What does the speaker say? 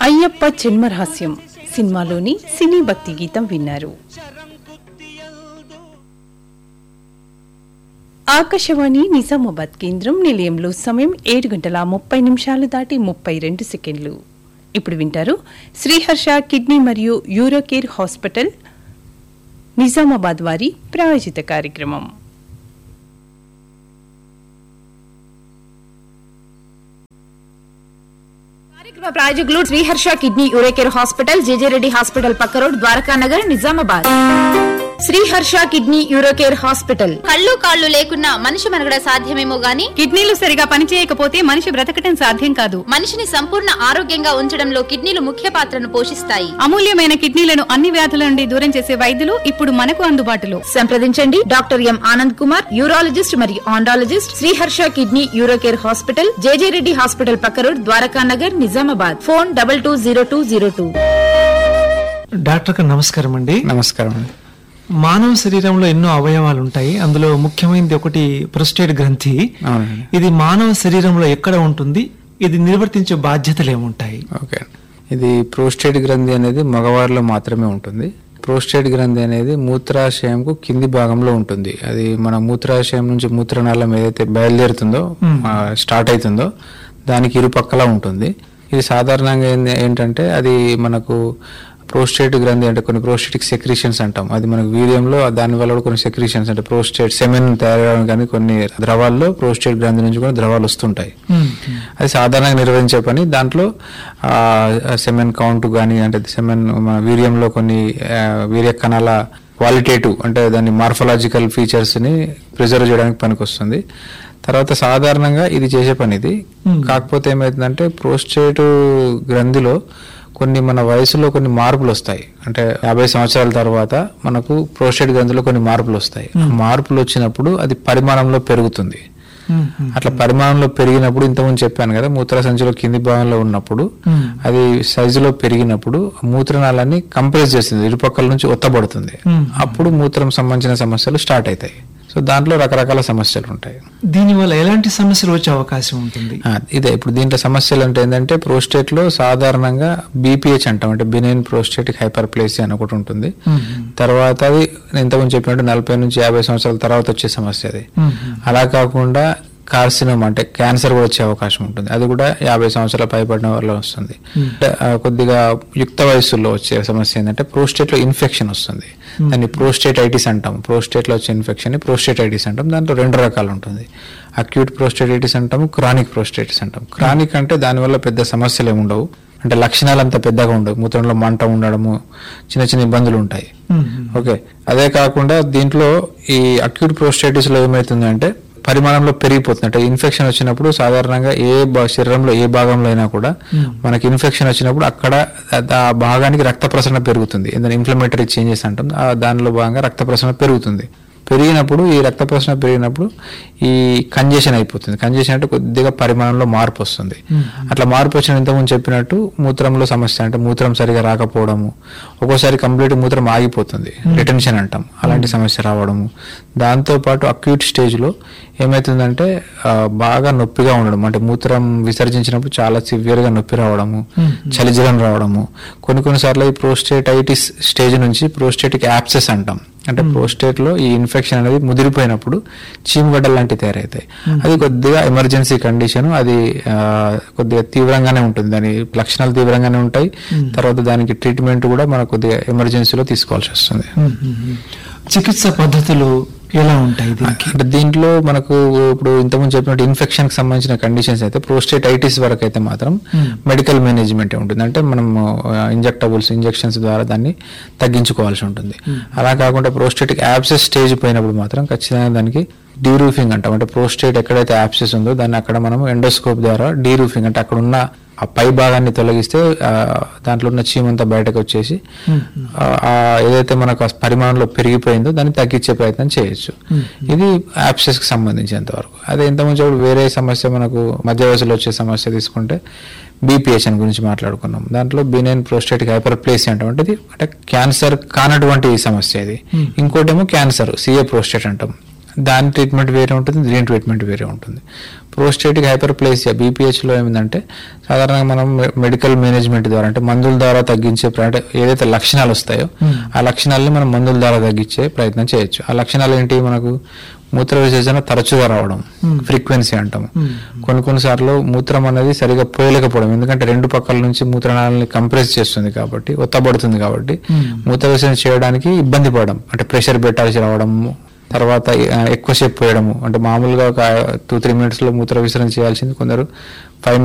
అయ్యప్ప జన్మరహస్యం సినిమాలోని సినీ భక్తి గీతం విన్నారు ఆకాశవాణి నిజామాబాద్ కేంద్రం నిలయంలో సమయం ఏడు గంటల ముప్పై నిమిషాలు దాటి ముప్పై రెండు సెకండ్లు ఇప్పుడు వింటారు శ్రీహర్ష కిడ్నీ మరియు యూరోకేర్ హాస్పిటల్ నిజామాబాద్ వారి ప్రాయోజిత కార్యక్రమం కార్యక్రమ ప్రాయోజకులు Sriharsha kidney Eurocare hospital JJ Reddy hospital పక్క road Dwaraka Nagar Nizamabad Sriharsha kidney Eurocare hospital కళ్ళు కాళ్ళు లేకున్నా మనిషి మనగడ సాధ్యమేమో గాని కిడ్నీలు సరిగా పనిచేయకపోతే మనిషి బ్రతకటం సాధ్యం కాదు మనిషిని సంపూర్ణ ఆరోగ్యంగా ఉంచడంలో కిడ్నీలు ముఖ్య పాత్రను పోషిస్తాయి అమూల్యమైన కిడ్నీలను అన్ని వ్యాధుల నుండి దూరం చేసే వైద్యులు ఇప్పుడు మనకు అందుబాటులో సంప్రదించండి doctor M Anand Kumar urologist మరియు andrologist Sriharsha kidney Eurocare hospital JJ Reddy hospital పక్క road Dwaraka Nagar Nizamabad phone double two zero two zero two doctor గారు నమస్కారం అండి నమస్కారం అండి మానవ శరీరంలో ఎన్నో అవయవాలు ఉంటాయి అందులో ముఖ్యమైనది ఒకటి ప్రొస్టేట్ గ్రంథి అవునండి ఇది మానవ శరీరంలో ఎక్కడ ఉంటుంది ఇది నిర్వర్తించే బాధ్యతలు ఏముంటాయి ఓకే ఇది ప్రోస్టేట్ గ్రంథి అనేది మగవారిలో మాత్రమే ఉంటుంది ప్రోస్టేట్ గ్రంథి అనేది మూత్రాశయంకు కింది భాగంలో ఉంటుంది అది మన మూత్రాశయం నుంచి మూత్రనాళం ఏదైతే బయలుదేరుతుందో ఆ, స్టార్ట్ అవుతుందో దానికి ఇరుపక్కల ఉంటుంది ఇది సాధారణంగా ఏంది- ఏంటంటే అది మనకు ప్రోస్టేట్ గ్రంథి అంటే కొన్ని ప్రోస్టేటిక్ సెక్రీషన్స్ అంటాం అది మనకు వీర్యంలో దాని వల్ల కూడా కొన్ని సెక్రీషన్స్ అంటే ప్రోస్టేట్ సెమెన్ తయారవడం కానీ కొన్ని ద్రవాల్లో ప్రోస్టేట్ గ్రంథి నుంచి కూడా ద్రవాలు వస్తుంటాయి అది సాధారణంగా నిర్వహించే పని దాంట్లో సెమెన్ కౌంట్ కానీ అంటే సెమెన్ మన వీర్యంలో కొన్ని ఆ, వీర్య కణాల క్వాలిటేటివ్ అంటే దాని మార్ఫలాజికల్ ఫీచర్స్ ని ప్రిజర్వ్ చేయడానికి పనికొస్తుంది తర్వాత సాధారణంగా ఇది చేసే పని ఇది కాకపోతే ఏమైతుందంటే ప్రోస్టేట్ గ్రంథిలో కొన్ని మన వయసులో కొన్ని మార్పులు వస్తాయి అంటే యాభై సంవత్సరాల తర్వాత మనకు ప్రోస్టేట్ గ్రంథిలో కొన్ని మార్పులు వస్తాయి ఆ మార్పులు వచ్చినప్పుడు అది పరిమాణంలో పెరుగుతుంది అట్లా పరిమాణంలో పెరిగినప్పుడు ఇంతకుముందు చెప్పాను కదా మూత్ర సంచిలో కింది భాగంలో ఉన్నప్పుడు అది సైజులో పెరిగినప్పుడు మూత్రనాళాన్ని కంప్రెస్ చేస్తుంది ఇరుపక్కల నుంచి ఒత్తబడుతుంది అప్పుడు మూత్రం సంబంధించిన సమస్యలు స్టార్ట్ అవుతాయి సో దాంట్లో రకరకాల సమస్యలు ఉంటాయి దీనివల్ల ఎలాంటి సమస్యలు వచ్చే అవకాశం ఉంటుంది ఆ, ఇదే ఇప్పుడు దీంట్లో సమస్యలు అంటే ఏంటంటే ప్రోస్టేట్ లో సాధారణంగా బీపీహెచ్ అంటాం అంటే బినైన్ ప్రోస్టేటిక్ హైపర్ప్లేసి అని ఒకటి ఉంటుంది తర్వాత అది నేను ఇంతకుముందు చెప్పినట్టు నలభై నుంచి యాభై సంవత్సరాల తర్వాత వచ్చే సమస్య అది అలా కాకుండా కార్సినోమ్ అంటే క్యాన్సర్ కూడా వచ్చే అవకాశం ఉంటుంది అది కూడా యాభై సంవత్సరాల పైబడిన వల్ల వస్తుంది అంటే, ఆ, కొద్దిగా యుక్త వయస్సులో వచ్చే సమస్య ఏంటంటే ప్రోస్టేట్ లో ఇన్ఫెక్షన్ వస్తుంది దాన్ని ప్రోస్టేటైటిస్ అంటాం ప్రోస్టేట్ లో వచ్చే ఇన్ఫెక్షన్ ని ప్రోస్టేటైటిస్ అంటాం దాంట్లో రెండు రకాలు ఉంటుంది అక్యూట్ ప్రోస్టేటైటిస్ అంటాము క్రానిక్ ప్రోస్టేటిస్ అంటాం క్రానిక్ అంటే దానివల్ల పెద్ద సమస్యలు ఏమి ఉండవు అంటే లక్షణాలు అంత పెద్దగా ఉండవు మూత్రంలో మంట ఉండడము చిన్న చిన్న ఇబ్బందులు ఉంటాయి ఓకే అదే కాకుండా దీంట్లో ఈ అక్యూట్ ప్రోస్టేటిస్ లో ఏమవుతుందంటే పరిమాణంలో పెరిగిపోతుంది అంటే ఇన్ఫెక్షన్ వచ్చినప్పుడు సాధారణంగా ఏ భా- శరీరంలో ఏ భాగంలో అయినా కూడా మనకి ఇన్ఫెక్షన్ వచ్చినప్పుడు అక్కడ ఆ- ఆ భాగానికి రక్త ప్రసరణ పెరుగుతుంది ఏంటంటే ఇన్ఫ్లమేటరీ చేంజెస్ అంటాం ఆ దానిలో భాగంగా రక్త ప్రసరణ పెరుగుతుంది పెరిగినప్పుడు ఈ రక్త ప్రసరణ పెరిగినప్పుడు ఈ కంజెషన్ అయిపోతుంది కంజెషన్ అంటే కొద్దిగా పరిమాణంలో మార్పు వస్తుంది అట్లా మార్పు వచ్చిన ఇంతకుముందు చెప్పినట్టు మూత్రంలో సమస్య అంటే మూత్రం సరిగా రాకపోవడము ఒక్కోసారి కంప్లీట్ మూత్రం ఆగిపోతుంది రిటెన్షన్ అంటాం అలాంటి సమస్య రావడము దాంతో పాటు అక్యూట్ స్టేజ్ లో ఏమైతుందంటే ఆ, బాగా నొప్పిగా ఉండడం అంటే మూత్రం విసర్జించినప్పుడు చాలా సివియర్ గా నొప్పి రావడము చలిజ్వరం రావడము కొన్ని కొన్నిసార్లు ఈ ప్రోస్టేటైటిస్ స్టేజ్ నుంచి ప్రోస్టేటిక్ యాప్సెస్ అంటాం అంటే ప్రోస్టేట్ లో ఈ ఇన్ఫెక్షన్ అనేది ముదిరిపోయినప్పుడు చీమగడ్డలు లాంటివి తయారవుతాయి అది కొద్దిగా ఎమర్జెన్సీ కండిషన్ అది ఆ, కొద్దిగా తీవ్రంగానే ఉంటుంది దాని లక్షణాలు తీవ్రంగానే ఉంటాయి తర్వాత దానికి ట్రీట్మెంట్ కూడా మనకు కొద్దిగా ఎమర్జెన్సీలో తీసుకోవాల్సి వస్తుంది చికిత్స పద్ధతులు ఎలా ఉంటాయి దీనికి అంటే దీంట్లో మనకు ఇప్పుడు ఇంతకుముందు చెప్పినట్టు ఇన్ఫెక్షన్ కి సంబంధించిన కండిషన్స్ అయితే ప్రోస్టేటైటిస్ వరకు అయితే మాత్రం మెడికల్ మేనేజ్మెంట్ ఉంటుంది అంటే మనం ఇంజెక్టబుల్స్ ఇంజెక్షన్స్ ద్వారా దాన్ని తగ్గించుకోవాల్సి ఉంటుంది అలా కాకుండా ప్రోస్టేటిక్ యాప్సెస్ స్టేజ్ పోయినప్పుడు మాత్రం ఖచ్చితంగా దానికి డీరూఫింగ్ అంటాం అంటే ప్రోస్టేట్ ఎక్కడైతే యాప్సెస్ ఉందో దాన్ని అక్కడ మనం ఎండోస్కోప్ ద్వారా డీరూఫింగ్ అంటే అక్కడ ఉన్న ఆ పై భాగాన్ని తొలగిస్తే ఆ, దాంట్లో ఉన్న చీమంతా బయటకు వచ్చేసి ఆ, ఆ ఏదైతే మనకు ఆ పరిమాణంలో పెరిగిపోయిందో దాన్ని తగ్గించే ప్రయత్నం చేయొచ్చు ఇది యాప్సెస్ కి సంబంధించినంత వరకు అదే ఇంతకుముందు వేరే సమస్య మనకు మధ్య వయసులో వచ్చే సమస్య తీసుకుంటే బీపీహెచ్ఎన్ గురించి మాట్లాడుకున్నాం దాంట్లో బినైన్ ప్రోస్టేటిక్ హైపర్ప్లేసి అంటాం అంటే ఇది అంటే క్యాన్సర్ కానటువంటి సమస్య ఇది ఇంకోటేమో క్యాన్సర్ సిఏ ప్రోస్టేట్ అంటాం దాని ట్రీట్మెంట్ వేరే ఉంటుంది దీని ట్రీట్మెంట్ వేరే ఉంటుంది ప్రోస్టేటిక్ హైపర్ప్లేసియా బీపీహెచ్ లో ఏమిందంటే సాధారణంగా మనం మె- మెడికల్ మేనేజ్మెంట్ ద్వారా అంటే మందుల ద్వారా తగ్గించే ప్ర- అంటే ఏదైతే లక్షణాలు వస్తాయో ఆ లక్షణాలని మనం మందుల ద్వారా తగ్గించే ప్రయత్నం చేయొచ్చు ఆ లక్షణాలు ఏంటి మనకు మూత్ర విసర్జన తరచుగా రావడం ఫ్రీక్వెన్సీ అంటాం కొన్ని కొన్నిసార్లు మూత్రం అనేది సరిగా పోయలేకపోవడం ఎందుకంటే రెండు పక్కల నుంచి మూత్రనాళాలని కంప్రెస్ చేస్తుంది కాబట్టి ఒత్తబడుతుంది కాబట్టి మూత్ర విసర్జన చేయడానికి ఇబ్బంది పడడం అంటే ప్రెషర్ పెట్టాల్సి రావడం తర్వాత ఆ, ఎక్కువసేపు పోయడము అంటే మామూలుగా ఒక టూ త్రీ మినిట్స్ లో మూత్ర విసరణ చేయాల్సింది కొందరు ఫైవ్